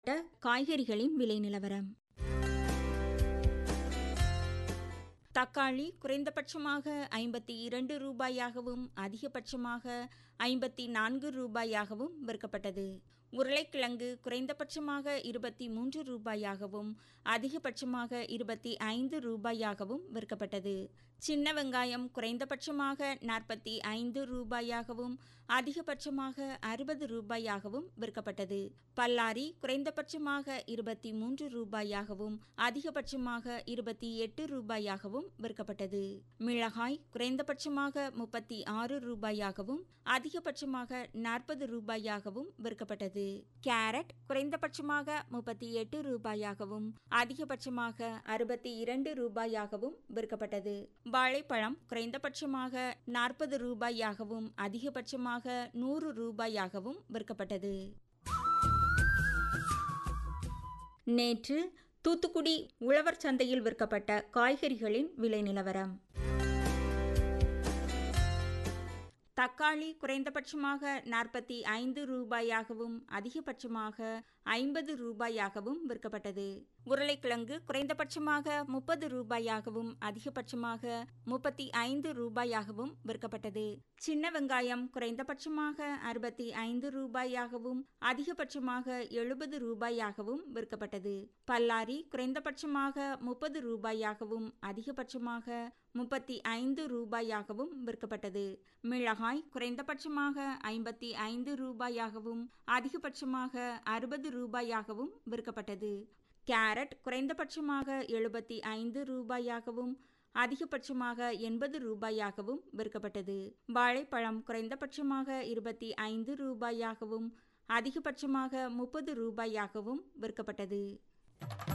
காய்கறிகளின் விலை நிலவரம் தக்காளி குறைந்தபட்சமாக ஐம்பத்தி இரண்டு ரூபாயாகவும் அதிகபட்சமாக ஐம்பத்தி நான்கு ரூபாயாகவும் விற்கப்பட்டது உருளைக்கிழங்கு குறைந்தபட்சமாக இருபத்தி மூன்று ரூபாயாகவும் அதிகபட்சமாக இருபத்தி ஐந்து ரூபாயாகவும் விற்கப்பட்டது சின்ன வெங்காயம் குறைந்தபட்சமாக நாற்பத்தி ஐந்து ரூபாயாகவும் அதிகபட்சமாக அறுபது ரூபாயாகவும் விற்கப்பட்டது பல்லாரி குறைந்தபட்சமாக இருபத்தி மூன்று ரூபாயாகவும் அதிகபட்சமாக இருபத்தி எட்டு ரூபாயாகவும் விற்கப்பட்டது மிளகாய் குறைந்தபட்சமாக முப்பத்தி ஆறு ரூபாயாகவும் அதிகபட்சமாக நாற்பது ரூபாயாகவும் விற்கப்பட்டது கேரட் குறைந்தபட்சமாக முப்பத்தி எட்டு ரூபாயாகவும் அதிகபட்சமாக அறுபத்தி இரண்டு ரூபாயாகவும் விற்கப்பட்டது வாழைப்பழம் குறைந்தபட்சமாக நாற்பது ரூபாயாகவும் அதிகபட்சமாக நூறு ரூபாயாகவும் விற்கப்பட்டது நேற்று தூத்துக்குடி உழவர் சந்தையில் விற்கப்பட்ட காய்கறிகளின் விலை நிலவரம் தக்காளி குறைந்தபட்சமாக நாற்பத்தி ஐந்து ரூபாயாகவும் அதிகபட்சமாக ஐம்பது ரூபாயாகவும் விற்கப்பட்டது உருளைக்கிழங்கு குறைந்தபட்சமாக முப்பது ரூபாயாகவும் அதிகபட்சமாக முப்பத்தி ஐந்து ரூபாயாகவும் விற்கப்பட்டது சின்ன வெங்காயம் குறைந்தபட்சமாக அறுபத்தி ஐந்து ரூபாயாகவும் அதிகபட்சமாக எழுபது ரூபாயாகவும் விற்கப்பட்டது பல்லாரி குறைந்தபட்சமாக முப்பது ரூபாயாகவும் அதிகபட்சமாக முப்பத்தி ஐந்து ரூபாயாகவும் விற்கப்பட்டது மிளகாய் குறைந்தபட்சமாக ஐம்பத்தி ஐந்து ரூபாயாகவும் அதிகபட்சமாக அறுபது ரூபாயாகவும் விற்கப்பட்டது கேரட் குறைந்தபட்சமாக எழுபத்தி ஐந்து ரூபாயாகவும் அதிகபட்சமாக எண்பது ரூபாயாகவும் விற்கப்பட்டது வாழைப்பழம் குறைந்தபட்சமாக இருபத்தி ஐந்து ரூபாயாகவும் அதிகபட்சமாக முப்பது ரூபாயாகவும் விற்கப்பட்டது